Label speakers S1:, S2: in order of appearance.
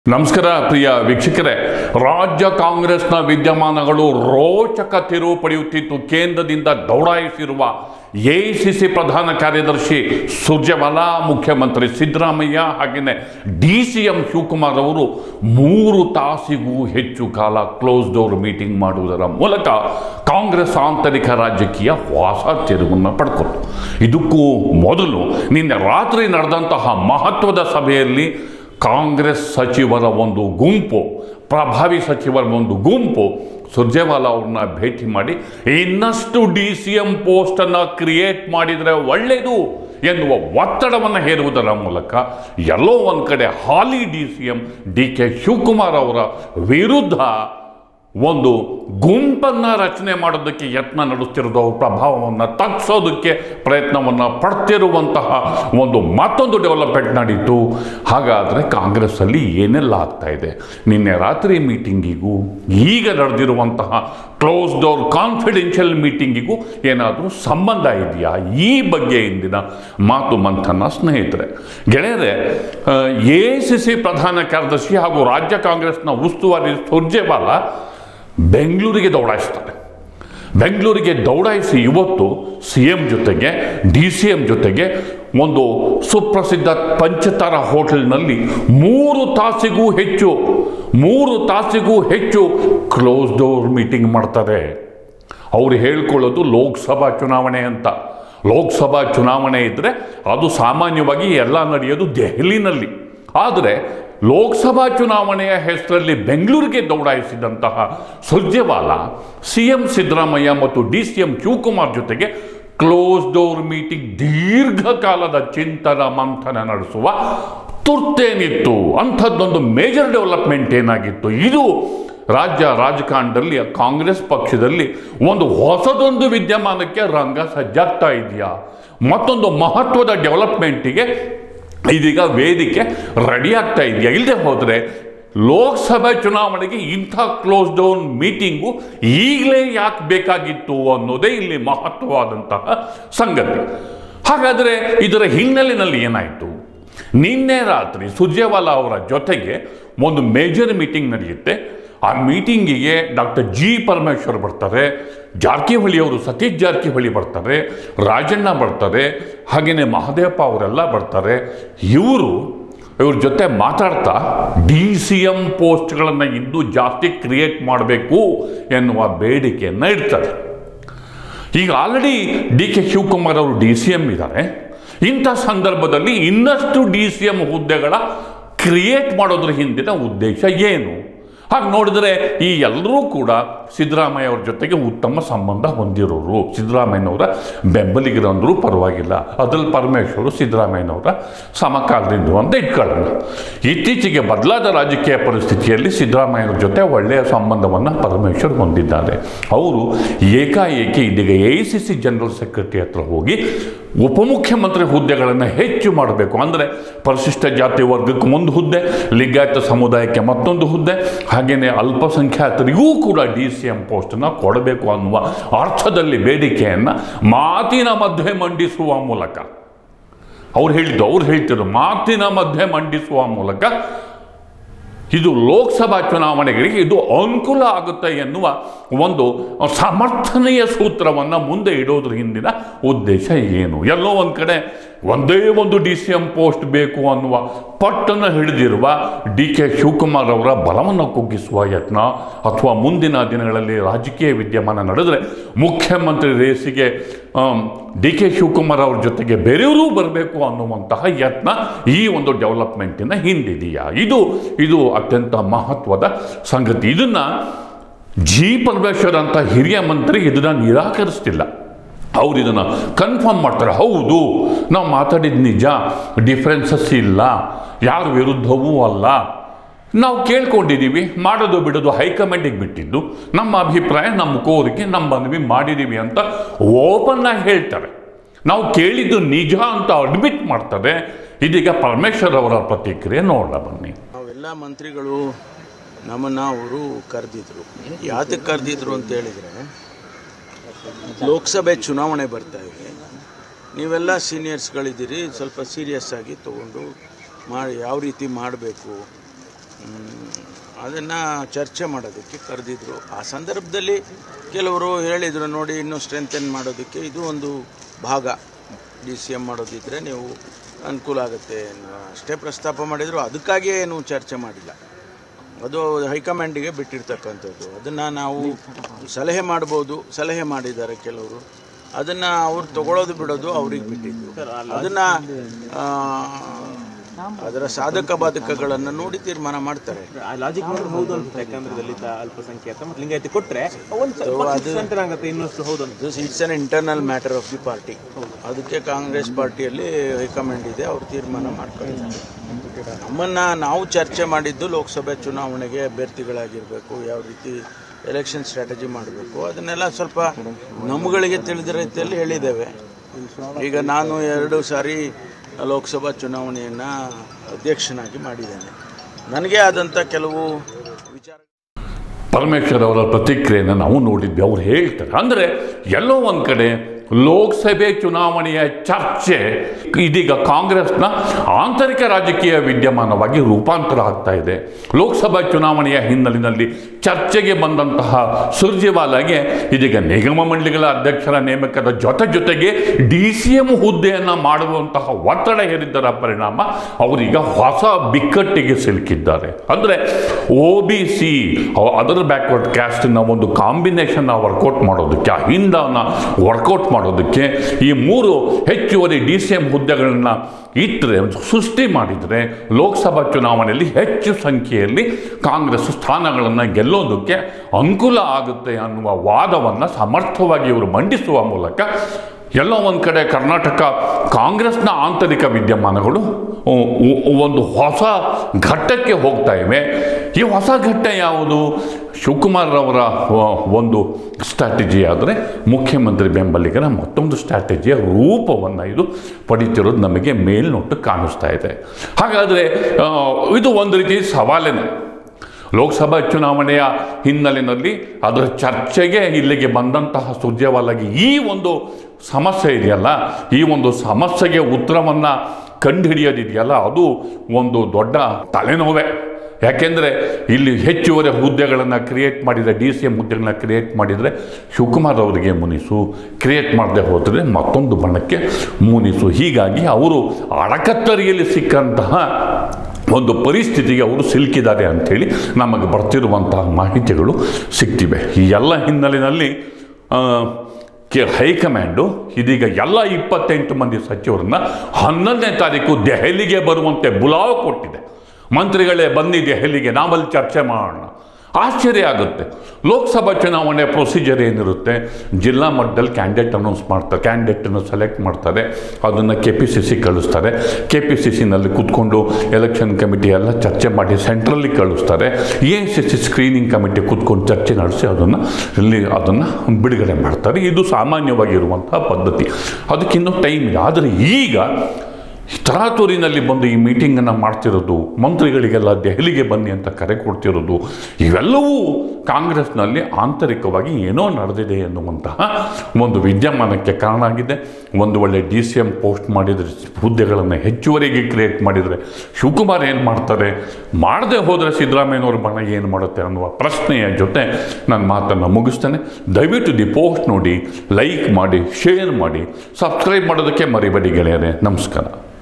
S1: ನಮಸ್ಕಾರ ಪ್ರಿಯ ವೀಕ್ಷಕರೇ ರಾಜ್ಯ ಕಾಂಗ್ರೆಸ್ನ ವಿದ್ಯಮಾನಗಳು ರೋಚಕ ತಿರುವು ಪಡೆಯುತ್ತಿತ್ತು ಕೇಂದ್ರದಿಂದ ದೌಡಾಯಿಸಿರುವ ಎಐಸಿಸಿ ಪ್ರಧಾನ ಕಾರ್ಯದರ್ಶಿ ಸುರ್ಜೇವಾಲಾ ಮುಖ್ಯಮಂತ್ರಿ ಸಿದ್ದರಾಮಯ್ಯ ಹಾಗೆಯೇ ಡಿ ಸಿ ಎಂ ಶಿವಕುಮಾರ್ ಅವರು ಮೂರು ತಾಸಿಗೂ ಹೆಚ್ಚು ಕಾಲ ಕ್ಲೋಸ್ ಡೋರ್ ಮೀಟಿಂಗ್ ಮಾಡುವುದರ ಮೂಲಕ ಕಾಂಗ್ರೆಸ್ ಆಂತರಿಕ ರಾಜಕೀಯ ಹೊಸ ತಿರುವನ್ನು ಪಡ್ಕೊಂಡು ಇದಕ್ಕೂ ಮೊದಲು ನಿನ್ನೆ ರಾತ್ರಿ ನಡೆದಂತಹ ಮಹತ್ವದ ಸಭೆಯಲ್ಲಿ ಕಾಂಗ್ರೆಸ್ ಸಚಿವರ ಒಂದು ಗುಂಪು ಪ್ರಭಾವಿ ಸಚಿವರ ಒಂದು ಗುಂಪು ಸುರ್ಜೇವಾಲಾ ಅವ್ರನ್ನ ಭೇಟಿ ಮಾಡಿ ಇನ್ನಷ್ಟು ಡಿ ಸಿ ಎಂ ಪೋಸ್ಟನ್ನು ಕ್ರಿಯೇಟ್ ಮಾಡಿದರೆ ಒಳ್ಳೆಯದು ಎನ್ನುವ ಒತ್ತಡವನ್ನು ಹೇರುವುದರ ಮೂಲಕ ಎಲ್ಲೋ ಒಂದು ಕಡೆ ಹಾಲಿ D C M D K Shivakumar ಅವರ ವಿರುದ್ಧ ಒಂದು ಗುಂಪನ್ನು ರಚನೆ ಮಾಡೋದಕ್ಕೆ ಯತ್ನ ನಡೆಸ್ತಿರೋದು ಅವ್ರ ಪ್ರಭಾವವನ್ನು ತಗ್ಸೋದಕ್ಕೆ ಪ್ರಯತ್ನವನ್ನು ಪಡ್ತಿರುವಂತಹ ಒಂದು ಮತ್ತೊಂದು ಡೆವಲಪ್ಮೆಂಟ್ ನಡೀತು ಹಾಗಾದರೆ ಕಾಂಗ್ರೆಸ್ಸಲ್ಲಿ ಏನೆಲ್ಲ ಆಗ್ತಾ ಇದೆ ನಿನ್ನೆ ರಾತ್ರಿ ಮೀಟಿಂಗಿಗೂ ಈಗ ನಡೆದಿರುವಂತಹ ಕ್ಲೋಸ್ ಡೋರ್ ಕಾನ್ಫಿಡೆನ್ಷಿಯಲ್ ಮೀಟಿಂಗಿಗೂ ಏನಾದರೂ ಸಂಬಂಧ ಇದೆಯಾ ಈ ಬಗ್ಗೆ ಇಂದಿನ ಮಾತು ಮಂಥನ ಸ್ನೇಹಿತರೆ ಗೆಳೆಯರೆ ಎ ಸಿ ಸಿ ಪ್ರಧಾನ ಕಾರ್ಯದರ್ಶಿ ಹಾಗೂ ರಾಜ್ಯ ಕಾಂಗ್ರೆಸ್ನ ಉಸ್ತುವಾರಿ ಸುರ್ಜೇವಾಲಾ ಬೆಂಗಳೂರಿಗೆ ದೌಡಾಯಿಸ್ತಾರೆ ಬೆಂಗಳೂರಿಗೆ ದೌಡಾಯಿಸಿ ಇವತ್ತು ಸಿ ಎಂ ಜೊತೆಗೆ ಡಿ ಸಿ ಎಂ ಜೊತೆಗೆ ಒಂದು ಸುಪ್ರಸಿದ್ಧ ಪಂಚತಾರ ಹೋಟೆಲ್ನಲ್ಲಿ ಮೂರು ತಾಸಿಗೂ ಹೆಚ್ಚು ಮೂರು ತಾಸಿಗೂ ಹೆಚ್ಚು ಕ್ಲೋಸ್ ಡೋರ್ ಮೀಟಿಂಗ್ ಮಾಡ್ತಾರೆ ಅವ್ರು ಹೇಳ್ಕೊಳ್ಳೋದು ಲೋಕಸಭಾ ಚುನಾವಣೆ ಅಂತ ಲೋಕಸಭಾ ಚುನಾವಣೆ ಇದ್ದರೆ ಅದು ಸಾಮಾನ್ಯವಾಗಿ ಎಲ್ಲ ನಡೆಯೋದು ದೆಹಲಿನಲ್ಲಿ ಆದರೆ ಲೋಕಸಭಾ ಚುನಾವಣೆಯ ಹೆಸರಲ್ಲಿ ಬೆಂಗಳೂರಿಗೆ ದೌಡಾಯಿಸಿದಂತಹ ಸುರ್ಜೇವಾಲಾ ಸಿ ಎಂ ಸಿದ್ದರಾಮಯ್ಯ ಮತ್ತು ಡಿ ಸಿ ಎಂ ಶಿವಕುಮಾರ್ ಜೊತೆಗೆ ಕ್ಲೋಸ್ ಡೋರ್ ಮೀಟಿಂಗ್ ದೀರ್ಘಕಾಲದ ಚಿಂತನ ಮಂಥನ ನಡೆಸುವ ತುರ್ತೇನಿತ್ತು ಅಂಥದ್ದೊಂದು ಮೇಜರ್ ಡೆವಲಪ್ಮೆಂಟ್ ಏನಾಗಿತ್ತು ಇದು ರಾಜ್ಯ ರಾಜಕಾರಣದಲ್ಲಿ ಕಾಂಗ್ರೆಸ್ ಪಕ್ಷದಲ್ಲಿ ಒಂದು ಹೊಸದೊಂದು ವಿದ್ಯಮಾನಕ್ಕೆ ರಂಗ ಸಜ್ಜಾಗ್ತಾ ಇದೆಯಾ ಮತ್ತೊಂದು ಮಹತ್ವದ ಡೆವಲಪ್ಮೆಂಟಿಗೆ ಇದೀಗ ವೇದಿಕೆ ರೆಡಿ ಆಗ್ತಾ ಇದೆಯಾ ಇಲ್ಲದೆ ಹೋದರೆ ಲೋಕಸಭೆ ಚುನಾವಣೆಗೆ ಇಂಥ ಕ್ಲೋಸ್ ಡೌನ್ ಮೀಟಿಂಗು ಈಗಲೇ ಯಾಕೆ ಬೇಕಾಗಿತ್ತು ಅನ್ನೋದೇ ಇಲ್ಲಿ ಮಹತ್ವವಾದಂತಹ ಸಂಗತಿ ಹಾಗಾದರೆ ಇದರ ಹಿನ್ನೆಲೆಯಲ್ಲಿ ಏನಾಯಿತು ನಿನ್ನೆ ರಾತ್ರಿ ಸುರ್ಜೇವಾಲಾ ಅವರ ಜೊತೆಗೆ ಒಂದು ಮೇಜರ್ ಮೀಟಿಂಗ್ ನಡೆಯುತ್ತೆ ಆ ಮೀಟಿಂಗಿಗೆ ಡಾಕ್ಟರ್ ಜಿ ಪರಮೇಶ್ವರ್ ಬರ್ತಾರೆ ಜಾರಕಿಹೊಳಿ ಅವರು ಸತೀಶ್ ಜಾರಕಿಹೊಳಿ ಬರ್ತಾರೆ ರಾಜಣ್ಣ ಬರ್ತಾರೆ ಹಾಗೆಯೇ ಮಹದೇವಪ್ಪ ಅವರೆಲ್ಲ ಬರ್ತಾರೆ ಇವರು ಇವ್ರ ಜೊತೆ ಮಾತಾಡ್ತಾ ಡಿ ಸಿ ಎಂ ಪೋಸ್ಟ್ಗಳನ್ನು ಇನ್ನೂ ಜಾಸ್ತಿ ಕ್ರಿಯೇಟ್ ಮಾಡಬೇಕು ಎನ್ನುವ ಬೇಡಿಕೆಯನ್ನು ಇಡ್ತಾರೆ ಈಗ ಆಲ್ರೆಡಿ ಡಿ ಕೆ ಶಿವಕುಮಾರ್ ಅವರು ಡಿ ಸಿ ಎಂ ಇದ್ದಾರೆ ಇಂಥ ಸಂದರ್ಭದಲ್ಲಿ ಇನ್ನಷ್ಟು ಡಿ ಸಿ ಎಂ ಹುದ್ದೆಗಳ ಕ್ರಿಯೇಟ್ ಮಾಡೋದ್ರ ಹಿಂದಿನ ಉದ್ದೇಶ ಏನು ಹಾಗೆ ನೋಡಿದರೆ ಈ ಎಲ್ಲರೂ ಕೂಡ ಸಿದ್ದರಾಮಯ್ಯ ಅವ್ರ ಜೊತೆಗೆ ಉತ್ತಮ ಸಂಬಂಧ ಹೊಂದಿರೋರು ಸಿದ್ದರಾಮಯ್ಯನವರ ಬೆಂಬಲಿಗರಂದ್ರೂ ಪರವಾಗಿಲ್ಲ ಅದ್ರಲ್ಲಿ ಪರಮೇಶ್ವರು ಸಿದ್ದರಾಮಯ್ಯನವರ ಸಮಕಾಲದಿಂದು ಅಂತ ಇಟ್ಕೊಳ್ಳೋಣ ಇತ್ತೀಚೆಗೆ ಬದಲಾದ ರಾಜಕೀಯ ಪರಿಸ್ಥಿತಿಯಲ್ಲಿ ಸಿದ್ದರಾಮಯ್ಯವ್ರ ಜೊತೆ ಒಳ್ಳೆಯ ಸಂಬಂಧವನ್ನು ಪರಮೇಶ್ವರ್ ಹೊಂದಿದ್ದಾರೆ ಅವರು ಏಕಾಏಕಿ ಇದೀಗ A I C C general secretary ಹತ್ರ ಹೋಗಿ ಉಪಮುಖ್ಯಮಂತ್ರಿ ಹುದ್ದೆಗಳನ್ನು ಹೆಚ್ಚು ಮಾಡಬೇಕು ಅಂದರೆ ಪರಿಶಿಷ್ಟ ಜಾತಿ ವರ್ಗಕ್ಕೆ ಒಂದು ಹುದ್ದೆ ಲಿಂಗಾಯತ ಸಮುದಾಯಕ್ಕೆ ಮತ್ತೊಂದು ಹುದ್ದೆ ಹಾಗೆಯೇ ಅಲ್ಪಸಂಖ್ಯಾತರಿಗೂ ಕೂಡ ಡಿ ಸಿ ಎಂ ಪೋಸ್ಟನ್ನು ಕೊಡಬೇಕು ಅನ್ನುವ ಅರ್ಥದಲ್ಲಿ ಬೇಡಿಕೆಯನ್ನು ಮಾತಿನ ಮಧ್ಯೆ ಮಂಡಿಸುವ ಮೂಲಕ ಅವ್ರು ಹೇಳಿದ್ದು ಅವ್ರು ಹೇಳ್ತಿದ್ರು ಮಾತಿನ ಮಧ್ಯೆ ಮಂಡಿಸುವ ಮೂಲಕ ಇದು ಲೋಕಸಭಾ ಚುನಾವಣೆಗಳಿಗೆ ಇದು ಅನುಕೂಲ ಆಗುತ್ತೆ ಎನ್ನುವ ಒಂದು ಸಮರ್ಥನೆಯ ಸೂತ್ರವನ್ನು ಮುಂದೆ ಇಡೋದ್ರ ಹಿಂದಿನ ಉದ್ದೇಶ ಏನು ಎಲ್ಲೋ ಒಂದು ಕಡೆ ಒಂದೇ ಒಂದು ಡಿ ಸಿ ಎಂ ಪೋಸ್ಟ್ ಬೇಕು ಅನ್ನುವ ಪಟ್ಟನ್ನು ಹಿಡಿದಿರುವ ಡಿ ಕೆ ಶಿವಕುಮಾರ್ ಅವರ ಬಲವನ್ನು ಕುಗ್ಗಿಸುವ ಯತ್ನ ಅಥವಾ ಮುಂದಿನ ದಿನಗಳಲ್ಲಿ ರಾಜಕೀಯ ವಿದ್ಯಮಾನ ನಡೆದರೆ ಮುಖ್ಯಮಂತ್ರಿ ರೇಸಿಗೆ ಡಿ ಕೆ ಶಿವಕುಮಾರ್ ಅವ್ರ ಜೊತೆಗೆ ಬೇರೆಯವರೂ ಬರಬೇಕು ಅನ್ನುವಂತಹ ಯತ್ನ ಈ ಒಂದು ಡೆವಲಪ್ಮೆಂಟಿನ ಹಿಂದಿದೆಯಾ ಇದು ಇದು ಅತ್ಯಂತ ಮಹತ್ವದ ಸಂಗತಿ ಇದನ್ನು ಜಿ ಪರಮೇಶ್ವರ್ ಅಂತ ಹಿರಿಯ ಮಂತ್ರಿ ಇದನ್ನು ನಿರಾಕರಿಸ್ತಿಲ್ಲ ಅವ್ರು ಇದನ್ನು ಕನ್ಫರ್ಮ್ ಮಾಡ್ತಾರೆ ಹೌದು ನಾವು ಮಾತಾಡಿದ ನಿಜ ಡಿಫ್ರೆನ್ಸಸ್ ಇಲ್ಲ ಯಾರ ವಿರುದ್ಧವೂ ಅಲ್ಲ ನಾವು ಕೇಳ್ಕೊಂಡಿದ್ದೀವಿ ಮಾಡೋದು ಬಿಡೋದು ಹೈಕಮಾಂಡಿಗೆ ಬಿಟ್ಟಿದ್ದು ನಮ್ಮ ಅಭಿಪ್ರಾಯ ನಮ್ಮ ಕೋರಿಕೆ ನಮ್ಮ ಮನವಿ ಮಾಡಿದ್ದೀವಿ ಅಂತ ಓಪನ್ ಆಗಿ ಹೇಳ್ತಾರೆ ನಾವು ಕೇಳಿದ್ದು ನಿಜ ಅಂತ ಅಡ್ಮಿಟ್ ಮಾಡ್ತಾರೆ ಇದೀಗ ಪರಮೇಶ್ವರ್ ಅವರ ಪ್ರತಿಕ್ರಿಯೆ ನೋಡೋಣ ಬನ್ನಿ
S2: ನಾವೆಲ್ಲ ಮಂತ್ರಿಗಳು ನಮ್ಮನ್ನು ಅವರು ಕರೆದಿದ್ರು ಯಾತಕ್ಕೆ ಕರೆದಿದ್ರು ಅಂತ ಹೇಳಿದರೆ ಲೋಕಸಭೆ ಚುನಾವಣೆ ಬರ್ತಾ ಇದೆ ನೀವೆಲ್ಲ ಸೀನಿಯರ್ಸ್ಗಳಿದ್ದೀರಿ ಸ್ವಲ್ಪ ಸೀರಿಯಸ್ ಆಗಿ ತೊಗೊಂಡು ಮಾಡಿ ಯಾವ ರೀತಿ ಮಾಡಬೇಕು ಅದನ್ನು ಚರ್ಚೆ ಮಾಡೋದಕ್ಕೆ ಕರೆದಿದ್ರು ಆ ಸಂದರ್ಭದಲ್ಲಿ ಕೆಲವರು ಹೇಳಿದರು ನೋಡಿ ಇನ್ನೂ ಸ್ಟ್ರೆಂಥನ್ ಮಾಡೋದಕ್ಕೆ ಇದು ಒಂದು ಭಾಗ ಡಿ ಸಿ ಎಮ್ ಮಾಡೋದಿದ್ರೆ ನೀವು ಅನುಕೂಲ ಆಗುತ್ತೆ ಅನ್ನೋ ಅಷ್ಟೇ ಪ್ರಸ್ತಾಪ ಮಾಡಿದರು ಅದಕ್ಕಾಗಿಯೇ ಏನು ಚರ್ಚೆ ಮಾಡಿಲ್ಲ ಅದು ಹೈಕಮಾಂಡಿಗೆ ಬಿಟ್ಟಿರ್ತಕ್ಕಂಥದ್ದು ಅದನ್ನು ನಾವು ಸಲಹೆ ಮಾಡ್ಬೋದು ಸಲಹೆ ಮಾಡಿದ್ದಾರೆ ಕೆಲವರು ಅದನ್ನು ಅವ್ರು ತಗೊಳ್ಳೋದು ಬಿಡೋದು ಅವ್ರಿಗೆ ಬಿಟ್ಟಿದ್ದು ಅದನ್ನು ಅದರ ಸಾಧಕ ಬಾಧಕಗಳನ್ನು ನೋಡಿ ತೀರ್ಮಾನ ಮಾಡ್ತಾರೆ
S3: ಆ ಲಾಜಿಕ್ ಮಾತ್ರ ಹೌದು ಅಂತ ಯಾಕಂದ್ರೆ ದಲಿತ ಅಲ್ಪಸಂಖ್ಯಾತ ಮತ್ತು ಲಿಂಗಾಯತಿ ಕೊಟ್ರೆ ಒಂದು ಆಗುತ್ತೆ ಇನ್ನಷ್ಟು ಹೌದು ಅಂತ
S2: this it's an internal matter of the party ಅದಕ್ಕೆ ಕಾಂಗ್ರೆಸ್ ಪಾರ್ಟಿಯಲ್ಲಿ ಹೈಕಮಾಂಡ್ ಇದೆ ಅವ್ರು ತೀರ್ಮಾನ ಮಾಡ್ಕೊಂಡಿದ್ದಾರೆ ನಮ್ಮನ್ನು ನಾವು ಚರ್ಚೆ ಮಾಡಿದ್ದು ಲೋಕಸಭೆ ಚುನಾವಣೆಗೆ ಅಭ್ಯರ್ಥಿಗಳಾಗಿರಬೇಕು ಯಾವ ರೀತಿ ಎಲೆಕ್ಷನ್ ಸ್ಟ್ರಾಟಜಿ ಮಾಡಬೇಕು ಅದನ್ನೆಲ್ಲ ಸ್ವಲ್ಪ ನಮ್ಮಗಳಿಗೆ ತಿಳಿದ ರೀತಿಯಲ್ಲಿ ಹೇಳಿದ್ದೇವೆ ಈಗ ನಾನು ಎರಡು ಸಾರಿ ಲೋಕಸಭಾ ಚುನಾವಣೆಯನ್ನು ಅಧ್ಯಕ್ಷನಾಗಿ ಮಾಡಿದ್ದೇನೆ ನನಗೆ ಆದಂಥ ಕೆಲವು ವಿಚಾರ
S1: ಪರಮೇಶ್ವರ್ ಅವರ ಪ್ರತಿಕ್ರಿಯೆಯನ್ನು ನಾವು ನೋಡಿದ್ವಿ ಅವ್ರು ಹೇಳ್ತಾರೆ ಅಂದರೆ ಎಲ್ಲೋ ಒಂದು ಕಡೆ ಲೋಕಸಭೆ ಚುನಾವಣೆಯ ಚರ್ಚೆ ಇದೀಗ ಕಾಂಗ್ರೆಸ್ನ ಆಂತರಿಕ ರಾಜಕೀಯ ವಿದ್ಯಮಾನವಾಗಿ ರೂಪಾಂತರ ಆಗ್ತಾ ಇದೆ ಲೋಕಸಭಾ ಚುನಾವಣೆಯ ಹಿನ್ನೆಲೆಯಲ್ಲಿ ಚರ್ಚೆಗೆ ಬಂದಂತಹ ಸುರ್ಜೇವಾಲಾಗೆ ಇದೀಗ ನಿಗಮ ಮಂಡಳಿಗಳ ಅಧ್ಯಕ್ಷರ ನೇಮಕದ ಜೊತೆ ಜೊತೆಗೆ ಡಿ ಸಿ ಎಂ ಹುದ್ದೆಯನ್ನು ಮಾಡುವಂತಹ ಒತ್ತಡ ಹೇರಿದ್ದರ ಪರಿಣಾಮ ಅವರೀಗ ಹೊಸ ಬಿಕ್ಕಟ್ಟಿಗೆ ಸಿಲುಕಿದ್ದಾರೆ ಅಂದರೆ O B C other backward ಕ್ಯಾಸ್ಟಿನ ಒಂದು ಕಾಂಬಿನೇಷನ್ ವರ್ಕೌಟ್ ಮಾಡೋದಕ್ಕೆ ಆ ಹಿಂದನ್ನು ವರ್ಕೌಟ್ ಮಾಡೋದಕ್ಕೆ ಈ ಮೂರು ಹೆಚ್ಚುವರಿ ಡಿ ಸಿ ಎಂ ಹುದ್ದೆಗಳನ್ನು ಇಟ್ಟರೆ ಸೃಷ್ಟಿ ಮಾಡಿದರೆ ಲೋಕಸಭಾ ಚುನಾವಣೆಯಲ್ಲಿ ಹೆಚ್ಚು ಸಂಖ್ಯೆಯಲ್ಲಿ ಕಾಂಗ್ರೆಸ್ ಸ್ಥಾನಗಳನ್ನು ಗೆಲ್ಲೋದಕ್ಕೆ ಅನುಕೂಲ ಆಗುತ್ತೆ ಅನ್ನುವ ವಾದವನ್ನು ಸಮರ್ಥವಾಗಿ ಇವರು ಮಂಡಿಸುವ ಮೂಲಕ ಎಲ್ಲೋ ಒಂದು ಕಡೆ ಕರ್ನಾಟಕ ಕಾಂಗ್ರೆಸ್ನ ಆಂತರಿಕ ವಿದ್ಯಮಾನಗಳು ಉ- ಉ- ಒಂದು ಹೊಸ ಘಟ್ಟಕ್ಕೆ ಹೋಗ್ತಾ ಇವೆ ಈ ಹೊಸ ಘಟ್ಟ ಯಾವುದು ಶಿವಕುಮಾರ್ ಅವರ ವ- ಒಂದು ಸ್ಟ್ರಾಟಜಿ ಆದರೆ ಮುಖ್ಯಮಂತ್ರಿ ಬೆಂಬಲಿಗರ ಮತ್ತೊಂದು ಸ್ಟ್ರಾಟಜಿಯ ರೂಪವನ್ನು ಇದು ಪಡೀತಿರೋದು ನಮಗೆ ಮೇಲ್ನೋಟ ಕಾಣಿಸ್ತಾ ಇದೆ ಹಾಗಾದರೆ ಆ, ಇದು ಒಂದು ರೀತಿ ಸವಾಲೇನೆ ಲೋಕಸಭಾ ಚುನಾವಣೆಯ ಹಿನ್ನೆಲೆಯಲ್ಲಿ ಅದರ ಚರ್ಚೆಗೆ ಇಲ್ಲಿಗೆ ಬಂದಂತಹ ಸುರ್ಜೇವಾಲಾಗಿ ಈ ಒಂದು ಸಮಸ್ಯೆ ಇದೆಯಲ್ಲ ಈ ಒಂದು ಸಮಸ್ಯೆಗೆ ಉತ್ತರವನ್ನು ಕಂಡುಹಿಡಿಯೋದಿದೆಯಲ್ಲ ಅದು ಒಂದು ದೊಡ್ಡ ತಲೆನೋವೇ ಯಾಕೆಂದರೆ ಇಲ್ಲಿ ಹೆಚ್ಚುವರಿ ಹುದ್ದೆಗಳನ್ನು ಕ್ರಿಯೇಟ್ ಮಾಡಿದರೆ ಡಿ ಸಿ ಎಂ ಹುದ್ದೆಗಳನ್ನ ಕ್ರಿಯೇಟ್ ಮಾಡಿದರೆ ಶಿವಕುಮಾರ್ ಅವರಿಗೆ ಮುನಿಸು ಕ್ರಿಯೇಟ್ ಮಾಡದೆ ಹೋದರೆ ಮತ್ತೊಂದು ಬಣಕ್ಕೆ ಮುನಿಸು ಹೀಗಾಗಿ ಅವರು ಅಡಕತ್ತರಿಯಲ್ಲಿ ಸಿಕ್ಕಂತಹ ಒಂದು ಪರಿಸ್ಥಿತಿಗೆ ಅವರು ಸಿಲುಕಿದ್ದಾರೆ ಅಂಥೇಳಿ ನಮಗೆ ಬರ್ತಿರುವಂತಹ ಮಾಹಿತಿಗಳು ಸಿಗ್ತಿವೆ ಈ ಎಲ್ಲ ಹಿನ್ನೆಲೆಯಲ್ಲಿ ಆ, ಕೆ ಹೈಕಮಾಂಡು ಇದೀಗ ಎಲ್ಲ ಇಪ್ಪತ್ತೆಂಟು ಮಂದಿ ಸಚಿವರನ್ನ ಹನ್ನೊಂದನೇ ತಾರೀಕು ದೆಹಲಿಗೆ ಬರುವಂತೆ ಬುಲಾವ್ ಕೊಟ್ಟಿದೆ ಮಂತ್ರಿಗಳೇ ಬನ್ನಿ ದೆಹಲಿಗೆ ನಾವಲ್ಲಿ ಚರ್ಚೆ ಮಾಡೋಣ ಆಶ್ಚರ್ಯ ಆಗುತ್ತೆ ಲೋಕಸಭಾ ಚುನಾವಣೆ ಪ್ರೊಸೀಜರ್ ಏನಿರುತ್ತೆ ಜಿಲ್ಲಾ ಮಟ್ಟದಲ್ಲಿ ಕ್ಯಾಂಡಿಡೇಟ್ ಅನೌನ್ಸ್ ಮಾಡ್ತಾರೆ ಕ್ಯಾಂಡಿಡೇಟನ್ನು ಸೆಲೆಕ್ಟ್ ಮಾಡ್ತಾರೆ ಅದನ್ನು ಕೆ ಪಿ ಸಿ ಸಿ ಕಳಿಸ್ತಾರೆ ಕೆ ಪಿ ಸಿ ಸಿನಲ್ಲಿ ಕೂತ್ಕೊಂಡು ಎಲೆಕ್ಷನ್ ಕಮಿಟಿ ಎಲ್ಲ ಚರ್ಚೆ ಮಾಡಿ ಸೆಂಟ್ರಲ್ಲಿ ಕಳಿಸ್ತಾರೆ A C C screening committee ಕೂತ್ಕೊಂಡು ಚರ್ಚೆ ನಡೆಸಿ ಅದನ್ನು ಇಲ್ಲಿ ಅದನ್ನು ಬಿಡುಗಡೆ ಮಾಡ್ತಾರೆ ಇದು ಸಾಮಾನ್ಯವಾಗಿರುವಂತಹ ಪದ್ಧತಿ ಅದಕ್ಕಿನ್ನೂ ಟೈಮ್ ಇದೆ ಆದರೆ ಈಗ ತರಾತುರಿನಲ್ಲಿ ಬಂದು ಈ ಮೀಟಿಂಗನ್ನು ಮಾಡ್ತಿರೋದು ಮಂತ್ರಿಗಳಿಗೆಲ್ಲ ದೆಹಲಿಗೆ ಬನ್ನಿ ಅಂತ ಕರೆ ಕೊಡ್ತಿರೋದು ಇವೆಲ್ಲವೂ ಕಾಂಗ್ರೆಸ್ನಲ್ಲಿ ಆಂತರಿಕವಾಗಿ ಏನೋ ನಡೆದಿದೆ ಎನ್ನುವಂತಹ ಒಂದು ವಿದ್ಯಮಾನಕ್ಕೆ ಕಾರಣ ಆಗಿದೆ ಒಂದು ಒಳ್ಳೆ ಡಿ ಸಿ ಎಂ ಪೋಸ್ಟ್ ಮಾಡಿದರೆ ಹುದ್ದೆಗಳನ್ನು ಹೆಚ್ಚುವರಿಗೆ ಕ್ರಿಯೇಟ್ ಮಾಡಿದರೆ ಶಿವಕುಮಾರ್ ಏನು ಮಾಡ್ತಾರೆ ಮಾಡದೆ ಹೋದರೆ ಸಿದ್ದರಾಮಯ್ಯನವ್ರ ಬಣ ಏನು ಮಾಡುತ್ತೆ ಅನ್ನುವ ಪ್ರಶ್ನೆಯ ಜೊತೆ ನಾನು ಮಾತನ್ನು ಮುಗಿಸ್ತೇನೆ ದಯವಿಟ್ಟು ದಿ ಪೋಸ್ಟ್ ನೋಡಿ ಲೈಕ್ ಮಾಡಿ ಶೇರ್ ಮಾಡಿ ಸಬ್ಸ್ಕ್ರೈಬ್ ಮಾಡೋದಕ್ಕೆ ಮರಿಬೇಡಿ ಗೆಳೆಯರೆ ನಮಸ್ಕಾರ